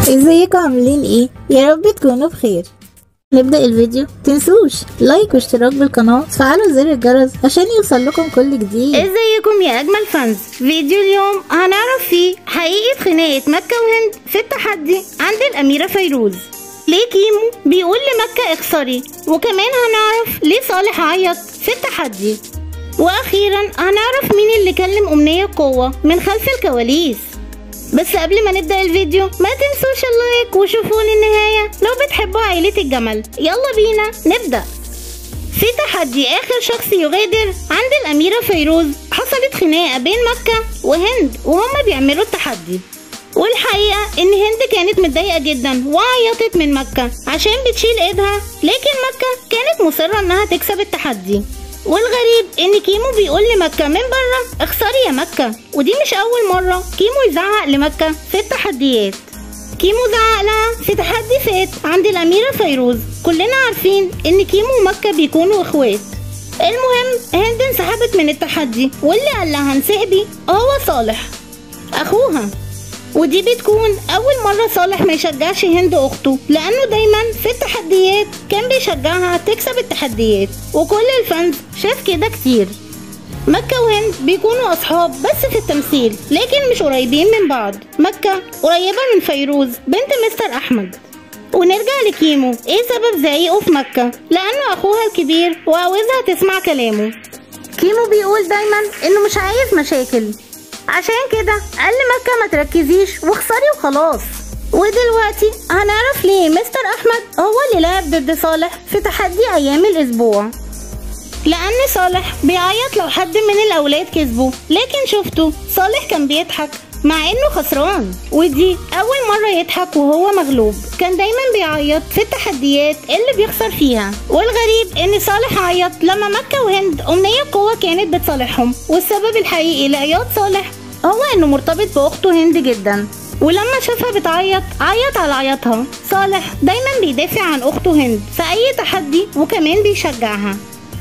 ازيكم عاملين ايه يا رب تكونوا بخير نبدأ الفيديو تنسوش لايك واشتراك بالقناة وتفعلوا زر الجرس عشان يوصل لكم كل جديد ازيكم يا اجمل فانز فيديو اليوم هنعرف فيه حقيقة خناقة مكة وهند في التحدي عند الاميرة فيروز ليه كيمو بيقول لمكة اخسري وكمان هنعرف ليه صالح عيط في التحدي واخيرا هنعرف مين اللي كلم امنية قوة من خلف الكواليس بس قبل ما نبدأ الفيديو ما تنسوش اللايك وشوفوا النهاية لو بتحبوا عائلة الجمل يلا بينا نبدأ في تحدي آخر شخص يغادر عند الأميرة فيروز حصلت خناقة بين مكة وهند وهما بيعملوا التحدي والحقيقة إن هند كانت متضايقة جدا وعيطت من مكة عشان بتشيل إيدها لكن مكة كانت مصرة إنها تكسب التحدي والغريب ان كيمو بيقول لمكة من بره اخسري يا مكة ودي مش اول مرة كيمو يزعق لمكة في التحديات كيمو زعق لها في تحدي فات عند الأميرة فيروز كلنا عارفين إن كيمو ومكة بيكونوا إخوات المهم هند انسحبت من التحدي واللي قال لها انسحبي هو صالح أخوها ودي بتكون أول مرة صالح ما يشجعش هند أخته لأنه دايما في التحديات كان بيشجعها تكسب التحديات وكل الفانز شاف كده كتير مكة وهند بيكونوا أصحاب بس في التمثيل لكن مش قريبين من بعض مكة قريبة من فيروز بنت مستر أحمد ونرجع لكيمو ايه سبب زعيقه في مكة لأنه أخوها الكبير وعاوزها تسمع كلامه كيمو بيقول دايما إنه مش عايز مشاكل عشان كده قال لمكة ما تركزيش واخسري وخلاص ودلوقتي هنعرف ليه مستر أحمد هو اللي لعب ضد صالح في تحدي أيام الأسبوع لأن صالح بيعيط لو حد من الأولاد كسبه لكن شفته صالح كان بيضحك مع انه خسران ودي اول مرة يضحك وهو مغلوب كان دايما بيعيط في التحديات اللي بيخسر فيها والغريب ان صالح عيط لما مكة وهند امنية قوة كانت بتصالحهم والسبب الحقيقي لعياط صالح هو انه مرتبط باخته هند جدا ولما شافها بتعيط عيط على عيطها صالح دايما بيدافع عن اخته هند في اي تحدي وكمان بيشجعها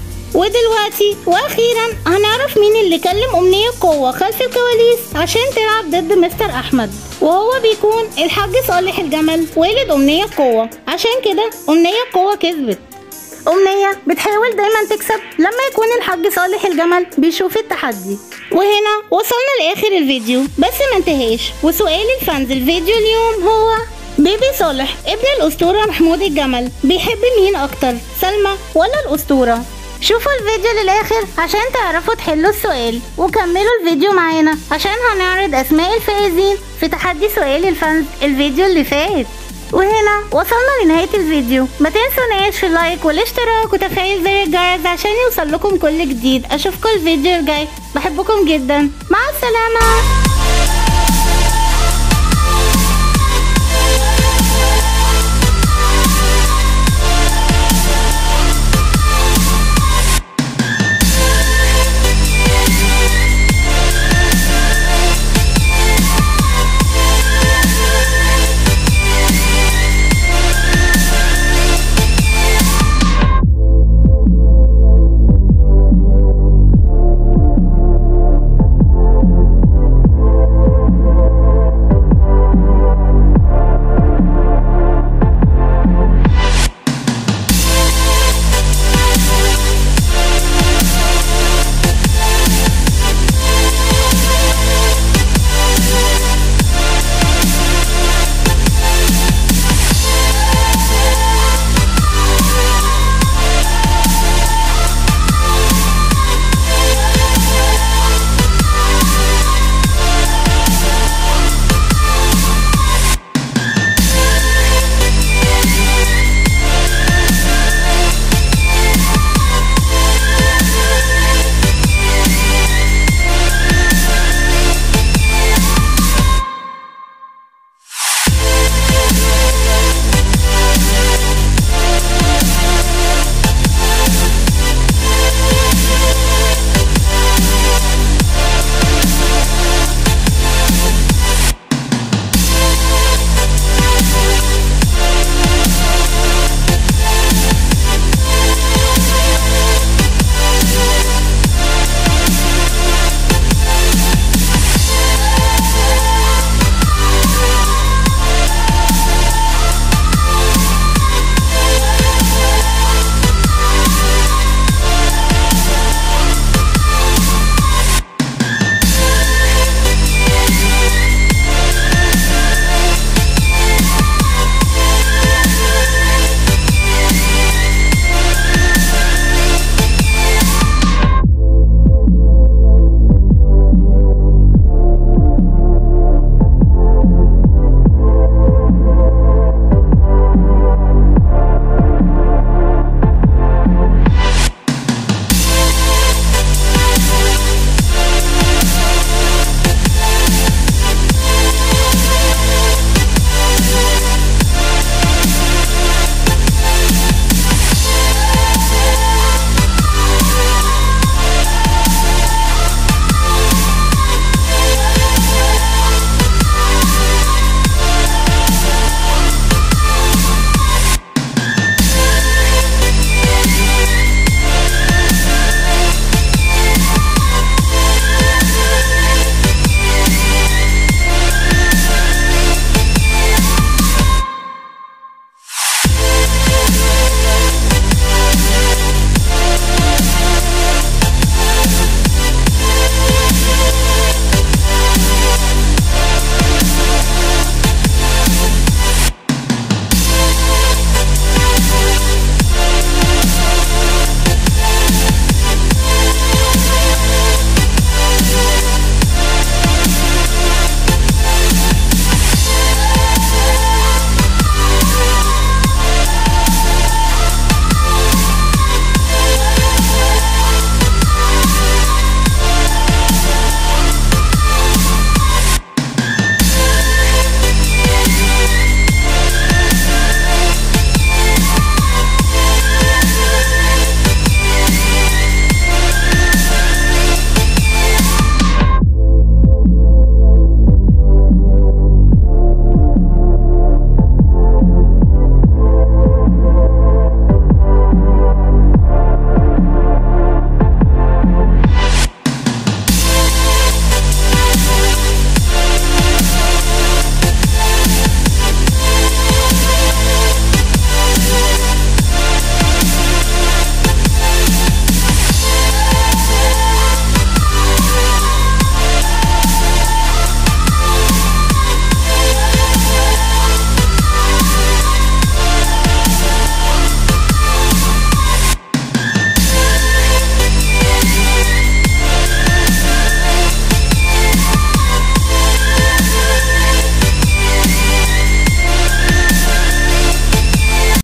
ودلوقتي واخيرا هنعرف مين اللي كلم امنية قوة خلف الكواليس عشان تلعب ضد مستر احمد وهو بيكون الحاج صالح الجمل والد امنية قوة عشان كده امنية قوة كسبت أمنية بتحاول دايما تكسب لما يكون الحاج صالح الجمل بيشوف التحدي وهنا وصلنا لآخر الفيديو بس ما انتهاش وسؤال الفانز الفيديو اليوم هو بيبي صالح ابن الأسطورة محمود الجمل بيحب مين أكتر سلمى ولا الأسطورة شوفوا الفيديو للآخر عشان تعرفوا تحلوا السؤال وكملوا الفيديو معانا عشان هنعرض أسماء الفائزين في تحدي سؤال الفانز الفيديو اللي فات وهنا وصلنا لنهاية الفيديو ما تنسوناش في اللايك والاشتراك وتفعيل زر الجرس عشان يوصل لكم كل جديد اشوفكم الفيديو الجاي بحبكم جدا مع السلامة